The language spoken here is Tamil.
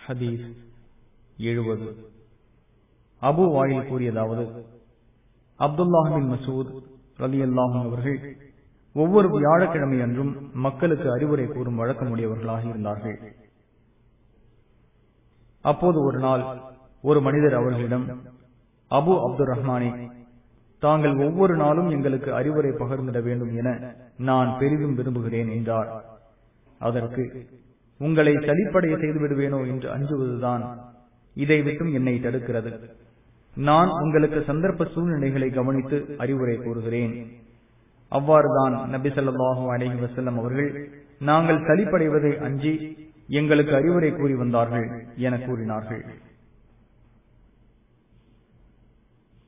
ஹதீஸ் எழுபது அபு வாயில் கூறியதாவது அப்துல்லாஹின் மசூத் ரலி அல்லாஹும் அவர்கள் ஒவ்வொரு வியாழக்கிழமை அன்றும் மக்களுக்கு அறிவுரை கூறும் வழக்கமுடையவர்களாக இருந்தார்கள் அப்போது ஒரு நாள் ஒரு மனிதர் அவர்களிடம் அபு அப்துல் ரஹ்மானே தாங்கள் ஒவ்வொரு நாளும் எங்களுக்கு அறிவுரை பகிர்ந்திட வேண்டும் என நான் பெரிதும் விரும்புகிறேன் என்றார் அதற்கு உங்களை சலிப்படைய செய்து விடுவேனோ என்று அஞ்சுவதுதான் இதை விட்டும் என்னை தடுக்கிறது நான் உங்களுக்கு சந்தர்ப்ப சூழ்நிலைகளை கவனித்து அறிவுரை கூறுகிறேன் அவ்வாறுதான் நபி சொல்லாஹு அலஹி வசல்லம் அவர்கள் நாங்கள் சலிப்படைவதை அஞ்சி எங்களுக்கு அறிவுரை கூறி வந்தார்கள் என கூறினார்கள்